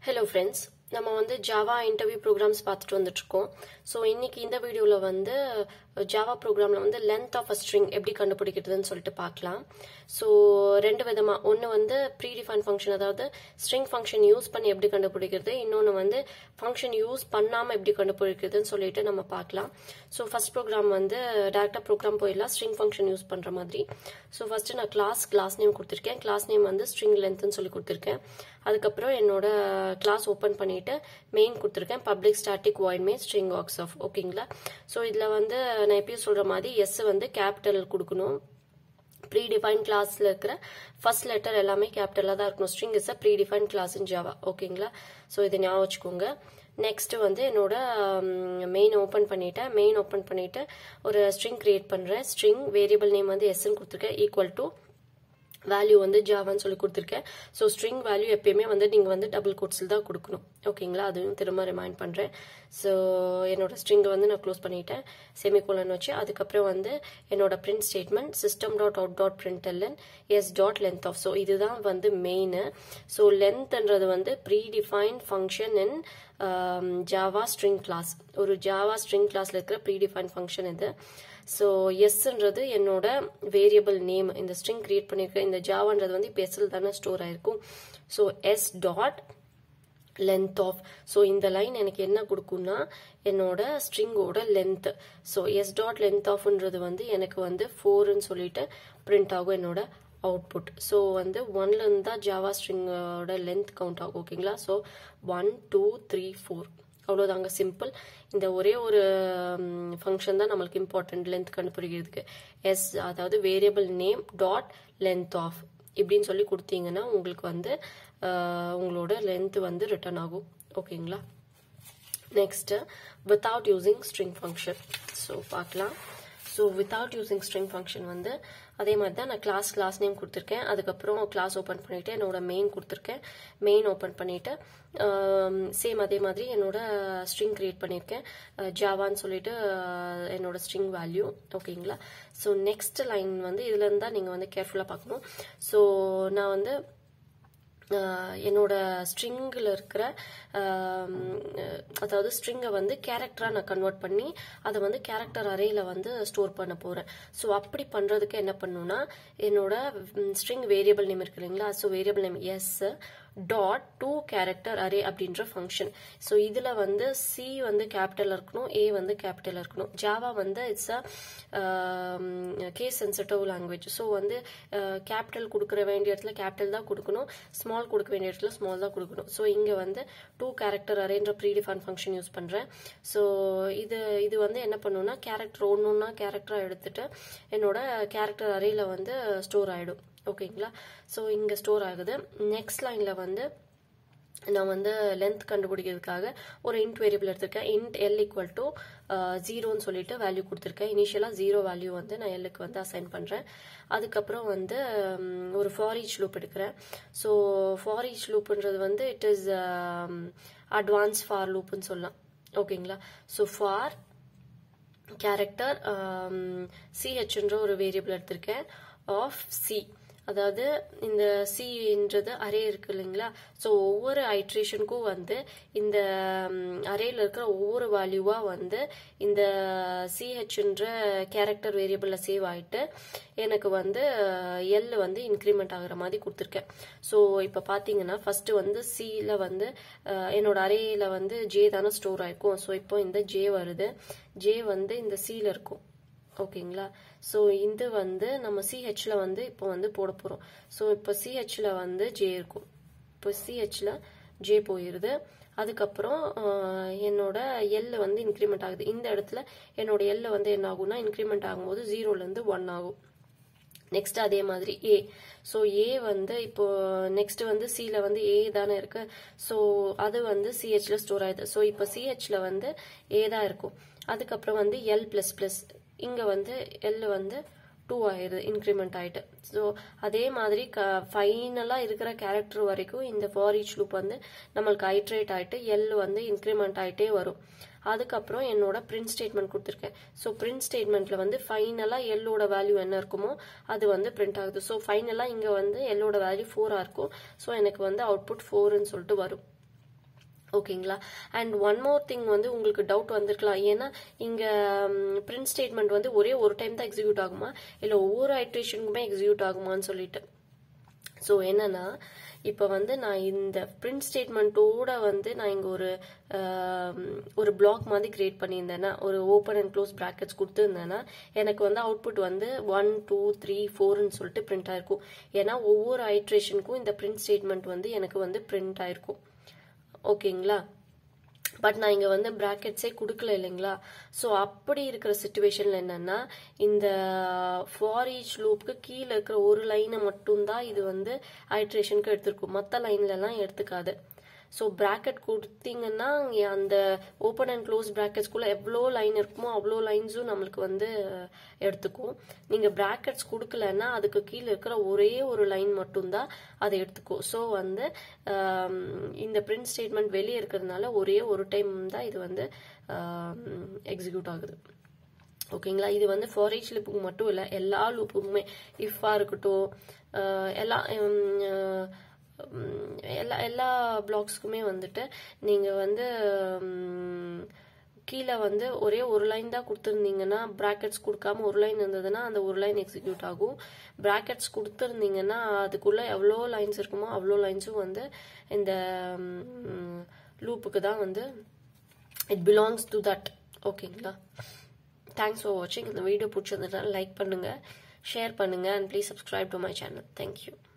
hello friends நம்ம வந்து Java interview programs பார்த்துட்டு வந்துட்டு இருக்கோம் ஸோ இன்னைக்கு இந்த வீடியோவில் வந்து ஜாவா ப்ரோக்ராமில் வந்து லென்த் ஆஃப் அ ஸ்ட்ரிங் எப்படி கண்டுபிடிக்கிறதுன்னு சொல்லிட்டு பார்க்கலாம் ஸோ ரெண்டு விதமாக ஒன்று வந்து ப்ரீ டிஃபைன் ஃபங்க்ஷன் அதாவது ஸ்ட்ரிங் ஃபங்க்ஷன் யூஸ் பண்ணி எப்படி கண்டுபிடிக்கிறது இன்னொன்று வந்து ஃபங்க்ஷன் யூஸ் பண்ணாமல் எப்படி கண்டுபிடிக்கிறதுன்னு சொல்லிட்டு நம்ம பார்க்கலாம் ஸோ ஃபர்ஸ்ட் ப்ரோக்ராம் வந்து டேரெக்டாக ப்ரோக்ராம் போயிடலாம் ஸ்ட்ரிங் ஃபங்க்ஷன் யூஸ் பண்ணுற மாதிரி ஸோ ஃபர்ஸ்ட் நான் கிளாஸ் கிளாஸ் நேம் கொடுத்துருக்கேன் கிளாஸ் நேம் வந்து ஸ்ட்ரிங் லென்த்னு சொல்லி கொடுத்துருக்கேன் அதுக்கப்புறம் என்னோட கிளாஸ் ஓப்பன் பண்ணிட்டு மெயின் கொடுத்துருக்கேன் public static void main string works of ஓகேங்களா ஸோ இதில் வந்து நான் எப்பயும் சொல்கிற மாதிரி எஸ் வந்து கேபிட்டல் கொடுக்கணும் ப்ரீ டிஃபைன் கிளாஸில் இருக்கிற ஃபர்ஸ்ட் லெட்டர் எல்லாமே கேபிட்டலாக தான் இருக்கணும் string is a predefine class in Java ஓகேங்களா ஸோ இதை ஞாபகம் வச்சுக்கோங்க நெக்ஸ்ட் வந்து என்னோட மெயின் ஓப்பன் பண்ணிட்டேன் மெயின் ஓப்பன் பண்ணிட்டு ஒரு ஸ்ட்ரிங் கிரியேட் பண்ணுறேன் ஸ்ட்ரிங் வேரியபிள் நேம் வந்து எஸ்ன்னு கொடுத்துருக்கேன் ஈக்குவல் டு வேல்யூ வந்து ஜாவான்னு சொல்லி கொடுத்துருக்கேன் ஸோ ஸ்ட்ரிங் வேல்யூ எப்பயுமே வந்து நீங்கள் வந்து டபுள் கோட்ஸில் தான் கொடுக்கணும் ஓகேங்களா அதுவும் திரும்ப ரிமைண்ட் பண்ணுறேன் ஸோ என்னோட ஸ்ட்ரிங்கை வந்து நான் க்ளோஸ் பண்ணிட்டேன் செமிகோலன் வச்சு அதுக்கப்புறம் வந்து என்னோட print statement system dot out dot print LN S dot length of so இதுதான் வந்து மெயின் ஸோ லென்த்ன்றது வந்து predefine function in Java string class ஒரு ஜாவா ஸ்ட்ரிங் கிளாஸில் இருக்கிற ப்ரீ டிஃபைன் ஃபங்க்ஷன் இது ஸோ எஸ்ன்றது என்னோட வேரியபிள் நேம் இந்த ஸ்ட்ரிங் கிரியேட் பண்ணியிருக்கேன் இந்த ஜாவான்றது வந்து இப்போ எஸ்எல் தானே ஸ்டோர் ஆயிருக்கும் so S dot length of so இந்த லைன் எனக்கு என்ன கொடுக்கும்னா என்னோட ஸ்ட்ரிங்கோட length so S dot length ஆஃப்ன்றது வந்து எனக்கு வந்து ஃபோர்னு சொல்லிட்டு பிரிண்ட் ஆகும் என்னோட அவுட்புட் ஸோ வந்து ஒன்லேருந்து தான் ஜாவா ஸ்ட்ரிங்கோட லென்த் கவுண்ட் ஆகும் ஓகேங்களா so one two three four அவ்வளோதாங்க சிம்பிள் இந்த ஒரே ஒரு ஃபங்க்ஷன் தான் நம்மளுக்கு இம்பார்ட்டன்ட் லென்த் கண்டுபிடிக்கிறதுக்கு எஸ் அதாவது variable name dot length of இப்படின்னு சொல்லி கொடுத்தீங்கன்னா உங்களுக்கு வந்து உங்களோட லென்த் வந்து ரிட்டர்ன் ஆகும் ஓகேங்களா next without using string function so பார்க்கலாம் so without using string function வந்து அதே மாதிரி தான் நான் கிளாஸ் கிளாஸ் நேம் கொடுத்துருக்கேன் அதுக்கப்புறம் கிளாஸ் ஓப்பன் பண்ணிவிட்டு என்னோட மெயின் கொடுத்துருக்கேன் மெயின் ஓப்பன் பண்ணிவிட்டு சேம் அதே மாதிரி என்னோட ஸ்ட்ரிங் கிரியேட் பண்ணியிருக்கேன் ஜாவான்னு சொல்லிட்டு என்னோட ஸ்ட்ரிங் வேல்யூ ஓகேங்களா ஸோ நெக்ஸ்ட் லைன் வந்து இதுலேருந்து தான் நீங்கள் வந்து கேர்ஃபுல்லாக பார்க்கணும் ஸோ நான் வந்து என்னோட ஸ்ட்ரிங்கில் இருக்கிற அதாவது ஸ்ட்ரிங்கை வந்து கேரக்டராக நான் கன்வெர்ட் பண்ணி அதை வந்து கேரக்டர் அறையில் வந்து ஸ்டோர் பண்ண போகிறேன் ஸோ அப்படி பண்ணுறதுக்கு என்ன பண்ணுன்னா என்னோட ஸ்ட்ரிங் வேரியபிள் நேம் இருக்கு இல்லைங்களா so variable name S dot to character array அப்படின்ற ஃபங்க்ஷன் ஸோ இதில் வந்து சி வந்து கேபிட்டல் இருக்கணும் ஏ வந்து கேபிட்டல் இருக்கணும் ஜாவா வந்து it's a case sensitive language so வந்து கேபிட்டல் கொடுக்குற வேண்டிய இடத்துல கேபிட்டல் தான் கொடுக்கணும் ஸ்மால் கொடுக்க வேண்டிய இடத்துல ஸ்மால் தான் கொடுக்கணும் ஸோ இங்கே வந்து டூ கேரக்டர் அரேன்ற ப்ரீடிஃபைன் ஃபங்க்ஷன் யூஸ் பண்ணுறேன் ஸோ இது இது வந்து என்ன பண்ணுன்னா கேரக்டர் ஒன்று ஒன்றா கேரக்டராக எடுத்துட்டு என்னோட கேரக்டர் அரேயில் வந்து ஸ்டோர் ஆகிடும் ஓகேங்களா ஸோ இங்கே ஸ்டோர் ஆகுது நெக்ஸ்ட் லைனில் வந்து நான் வந்து லென்த் கண்டுபிடிக்கிறதுக்காக ஒரு இன்ட் வேரியபிள் எடுத்திருக்கேன் இன்ட் எல் ஈக்குவல் டு ஜீரோன்னு சொல்லிட்டு வேல்யூ கொடுத்துருக்கேன் இனிஷியலாக ஜீரோ வேல்யூ வந்து நான் எல்லுக்கு வந்து அசைன் பண்ணுறேன் அதுக்கப்புறம் வந்து ஒரு ஃபாரிச் லூப் எடுக்கிறேன் ஸோ ஃபாரிச் லூப்புன்றது வந்து இட் இஸ் அட்வான்ஸ் ஃபார் லூப்புன்னு சொல்லலாம் ஓகேங்களா ஸோ ஃபார் கேரக்டர் சிஹெச்ன்ற ஒரு வேரியபிள் எடுத்திருக்கேன் ஆஃப் சி அதாவது இந்த சின்றது அரே இருக்கு இல்லைங்களா ஸோ ஒவ்வொரு ஐட்ரேஷனுக்கும் வந்து இந்த அரேல இருக்கிற ஒவ்வொரு வேல்யூவாக வந்து இந்த சிஹெச்ன்ற கேரக்டர் வேரியபிளில் சேவ் ஆகிட்டு எனக்கு வந்து எல் வந்து இன்க்ரிமெண்ட் ஆகிற மாதிரி கொடுத்துருக்கேன் ஸோ இப்போ பார்த்தீங்கன்னா ஃபர்ஸ்ட் வந்து சியில் வந்து என்னோட அரேல வந்து ஜே தானே ஸ்டோர் ஆயிருக்கும் ஸோ இப்போ இந்த ஜே வருது ஜே வந்து இந்த சியில் இருக்கும் ஓகேங்களா ஸோ இது வந்து நம்ம சிஹெச்ல வந்து இப்போ வந்து போட போகிறோம் ஸோ இப்போ சிஹெச்ல வந்து ஜே இருக்கும் இப்போ சிஹெச்ல ஜே போயிடுது அதுக்கப்புறம் என்னோட எல் வந்து இன்க்ரிமெண்ட் ஆகுது இந்த இடத்துல என்னோட எல் வந்து என்ன ஆகும்னா இன்க்ரிமெண்ட் ஆகும்போது ஜீரோலேருந்து ஒன் ஆகும் நெக்ஸ்ட் அதே மாதிரி ஏ ஸோ ஏ வந்து இப்போ நெக்ஸ்ட் வந்து சியில் வந்து ஏ தானே இருக்கு ஸோ அது வந்து சிஹெச்ல ஸ்டோர் ஆகுது ஸோ இப்போ சிஹெச்ல வந்து ஏ தான் இருக்கும் அதுக்கப்புறம் வந்து எல் பிளஸ் பிளஸ் இங்கே வந்து எல் வந்து டூ ஆயிடுது இன்க்ரிமெண்ட் ஆகிட்டு ஸோ அதே மாதிரி க ஃபைனலாக இருக்கிற கேரக்டர் வரைக்கும் இந்த ஃபார் ஈச் லூப் வந்து நம்மளுக்கு ஐட்ரேட் ஆகிட்டு எல் வந்து இன்க்ரிமெண்ட் ஆகிட்டே வரும் அதுக்கப்புறம் என்னோட பிரிண்ட் ஸ்டேட்மெண்ட் கொடுத்துருக்கேன் ஸோ பிரிண்ட் ஸ்டேட்மெண்ட்டில் வந்து ஃபைனலாக எல்லோட வேல்யூ என்ன இருக்குமோ அது வந்து பிரிண்ட் ஆகுது ஸோ ஃபைனலாக இங்கே வந்து எல்லோட வேல்யூ ஃபோராக இருக்கும் ஸோ எனக்கு வந்து அவுட்புட் ஃபோர்னு சொல்லிட்டு வரும் ஓகேங்களா அண்ட் ஒன் மோர் திங் வந்து உங்களுக்கு டவுட் வந்திருக்கலாம் ஏன்னா இங்க பிரிண்ட் ஸ்டேட்மெண்ட் வந்து ஒரே ஒரு டைம் தான் எக்ஸிக்யூட் ஆகுமா இல்ல ஒவ்வொரு ஐட்ரேஷனுக்குமே எக்ஸிக்யூட் ஆகுமான்னு சொல்லிட்டு ஸோ என்னன்னா இப்போ வந்து நான் இந்த பிரிண்ட் ஸ்டேட்மெண்ட்டோட வந்து நான் இங்கே ஒரு ஆம், ஒரு பிளாக் மாதிரி கிரியேட் பண்ணியிருந்தேன்னா ஒரு ஓப்பன் அண்ட் க்ளோஸ் ப்ராக்கெட்ஸ் கொடுத்துருந்தேன்னா எனக்கு வந்து அவுட்புட் வந்து ஒன் டூ த்ரீ ஃபோர்னு சொல்லிட்டு பிரிண்ட் ஆயிருக்கும் ஏன்னா ஒவ்வொரு ஐட்ரேஷனுக்கும் இந்த பிரிண்ட் ஸ்டேட்மெண்ட் வந்து எனக்கு வந்து பிரிண்ட் ஆயிருக்கும் ஓகேங்களா பட் நான் இங்க வந்து பிராக்கெட்ஸே கொடுக்கல இல்லைங்களா ஸோ அப்படி இருக்கிற சுச்சுவேஷன்ல என்னன்னா இந்த ஃபார் ஈச் லூப்க்கு கீழே இருக்கிற ஒரு லைனை மட்டும்தான் இது வந்து ஐட்ரேஷனுக்கு எடுத்திருக்கும் மற்ற லைன்ல எல்லாம் எடுத்துக்காது ஸோ பிராக்கெட் கொடுத்தீங்கன்னா இங்க அந்த ஓப்பன் அண்ட் க்ளோஸ் ப்ராக்கெட்ஸ்குள்ள எவ்வளோ லைன் இருக்குமோ அவ்வளோ லைன்ஸும் நம்மளுக்கு வந்து எடுத்துக்கும் நீங்கள் பிராக்கெட்ஸ் கொடுக்கலன்னா அதுக்கு கீழே இருக்கிற ஒரே ஒரு லைன் மட்டும்தான் அதை எடுத்துக்கும் ஸோ வந்து ஆம், இந்த பிரிண்ட் ஸ்டேட்மெண்ட் வெளியே இருக்கிறதுனால ஒரே ஒரு டைம் தான் இது வந்து எக்ஸிக்யூட் ஆகுது ஓகேங்களா இது வந்து ஃபார் ஈச் லூப்புக்கு மட்டும் இல்லை எல்லா லூப்புக்குமே இஃபா இருக்கட்டும் அஹ், எல்லா உம், அஹ், உம், எல்லா எல்லா பிளாக்ஸ்க்குமே வந்துட்டு நீங்கள் வந்து உம், கீழே வந்து ஒரே ஒரு லைன் தான் கொடுத்துருந்தீங்கன்னா ப்ராக்கெட்ஸ் கொடுக்காம ஒரு லைன் இருந்ததுன்னா அந்த ஒரு லைன் எக்ஸிக்யூட் ஆகும் ப்ராக்கெட்ஸ் கொடுத்துருந்தீங்கன்னா அதுக்குள்ள எவ்வளோ லைன்ஸ் இருக்குமோ அவ்வளோ லைன்ஸும் வந்து இந்த லூப்புக்கு தான் வந்து இட் பிலாங்ஸ் டு தட் ஓகேங்களா தேங்க்ஸ் ஃபார் வாட்சிங் இந்த வீடியோ பிடிச்சிருந்ததுனால லைக் பண்ணுங்க ஷேர் பண்ணுங்க and please subscribe to my channel thank you